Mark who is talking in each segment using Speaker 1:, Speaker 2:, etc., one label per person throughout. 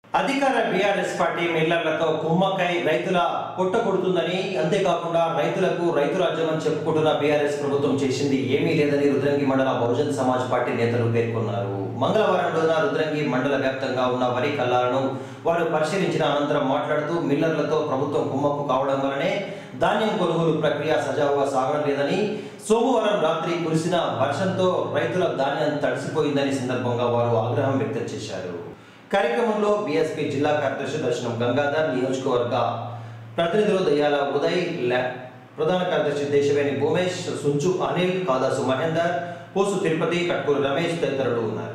Speaker 1: అధికార BRS party మిల్లర్లతో కుమ్మక్కై రైతుల పొట్ట కొడుతుందని అంతేకాకుండా రైతులకు రైతు రాజ్యం అని చెప్పుకుంటున్న బీఆర్ఎస్ ప్రభుత్వం చేసింది ఏమీ లేదని రుద్రంగి మండల బహుజన్ సమాజ్ పార్టీ నేతలు పేర్కొన్నారు మంగళవారం రోజున రుద్రంగి మండల వ్యాప్తంగా ఉన్న వరి కల్లాలను వారు పరిశీలించిన అనంతరం మాట్లాడుతూ మిల్లర్లతో ప్రభుత్వం కుమ్మక్కు కావడం వలనే ధాన్యం కొనుగోలు ప్రక్రియ సజావుగా సాగడం లేదని సోమవారం రాత్రి కురిసిన వర్షంతో రైతుల ధాన్యం తడిసిపోయిందని సందర్భంగా వారు ఆగ్రహం వ్యక్తం చేశారు కార్యక్రమంలో బీఎస్పీ జిల్లా కార్యదర్శి దర్శనం గంగాధర్ నియోజకవర్గ ప్రతినిధులు దయ్యాల ఉదయ్ లా- ప్రధాన కార్యదర్శి దేశవేణి భూమేష్ సుంచు అనిల్ కాదాసు మహేందర్ పోసు తిరుపతి కట్కూరు రమేష్ తదితరులు ఉన్నారు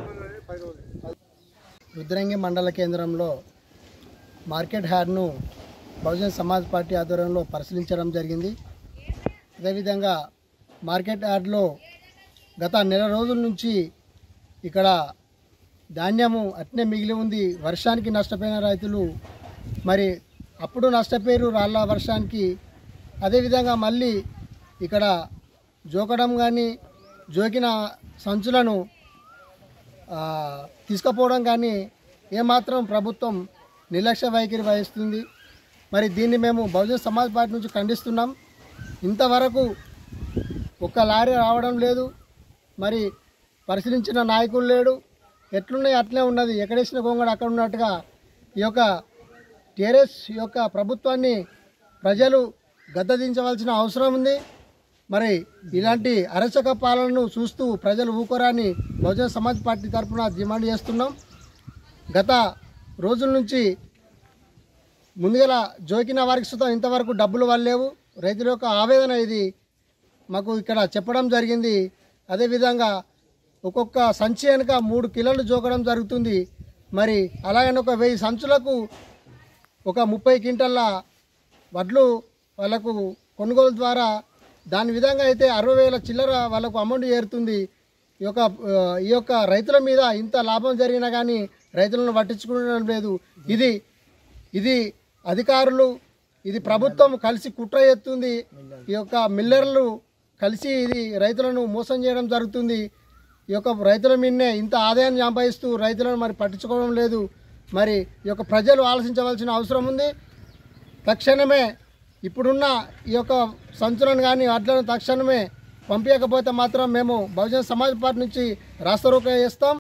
Speaker 2: రుద్రంగి మండల కేంద్రంలో మార్కెట్ హ్యాడ్ను బహుజన్ సమాజ్ పార్టీ ఆధ్వర్యంలో పరిశీలించడం జరిగింది అదేవిధంగా మార్కెట్ యార్డ్లో గత నెల రోజుల నుంచి ఇక్కడ ధాన్యము అట్నే మిగిలి ఉంది వర్షానికి నష్టపోయిన రైతులు మరి అప్పుడు నష్టపోయారు రాళ్ళ వర్షానికి అదేవిధంగా మళ్ళీ ఇక్కడ జోకడం కానీ జోకిన సంచులను ఆ, తీసుకుపోవడం కానీ ఏమాత్రం ప్రభుత్వం నిర్లక్ష్య వైఖరి వహిస్తుంది మరి దీన్ని మేము బహుజన్ సమాజ్ పార్టీ నుంచి ఖండిస్తున్నాం ఇంతవరకు ఒక్క లారీ రావడం లేదు మరి పరిశీలించిన నాయకులు లేడు ఎట్లున్నాయి అట్లే ఉన్నది ఎక్కడేసిన గొంగడు అక్కడ ఉన్నట్టుగా ఈ యొక్క టీఆర్ఎస్ యొక్క ప్రభుత్వాన్ని ప్రజలు గద్దదించవలసిన అవసరం ఉంది మరి ఇలాంటి అరచక పాలనను చూస్తూ ప్రజలు ఊకోరాని బహుజన సమాజ్ పార్టీ తరఫున డిమాండ్ చేస్తున్నాం గత రోజుల నుంచి ముందుగల జోకిన వారికి సుతం ఇంతవరకు డబ్బులు వల్లేవు రైతుల యొక్క ఆవేదన ఇది మాకు ఇక్కడ చెప్పడం జరిగింది అదేవిధంగా ఒక్కొక్క సంచి వెనుక మూడు కిలోలు జోకడం జరుగుతుంది మరి అలాగని ఒక వెయ్యి సంచులకు ఒక ముప్పై క్వింటల్ల వడ్లు వాళ్ళకు కొనుగోలు ద్వారా దాని విధంగా అయితే అరవై వేల చిల్లర వాళ్ళకు అమౌంట్ చేరుతుంది ఈ యొక్క ఆ, ఈ యొక్క రైతుల మీద ఇంత లాభం జరిగినా కానీ రైతులను పట్టించుకోవడం లేదు ఇది ఇది అధికారులు ఇది ప్రభుత్వం కలిసి కుట్ర ఎత్తుంది ఈ యొక్క మిల్లర్లు కలిసి ఇది రైతులను మోసం చేయడం జరుగుతుంది ఈ యొక్క రైతుల మీదనే ఇంత ఆదాయాన్ని సంపాదిస్తూ రైతులను మరి పట్టించుకోవడం లేదు మరి ఈ యొక్క ప్రజలు ఆలోచించవలసిన అవసరం ఉంది తక్షణమే ఇప్పుడున్న ఈ యొక్క సంచులను కానీ వడ్లను తక్షణమే పంపించకపోతే మాత్రం మేము బహుజన సమాజ్ పార్టీ నుంచి రాస్తారోక చేస్తాం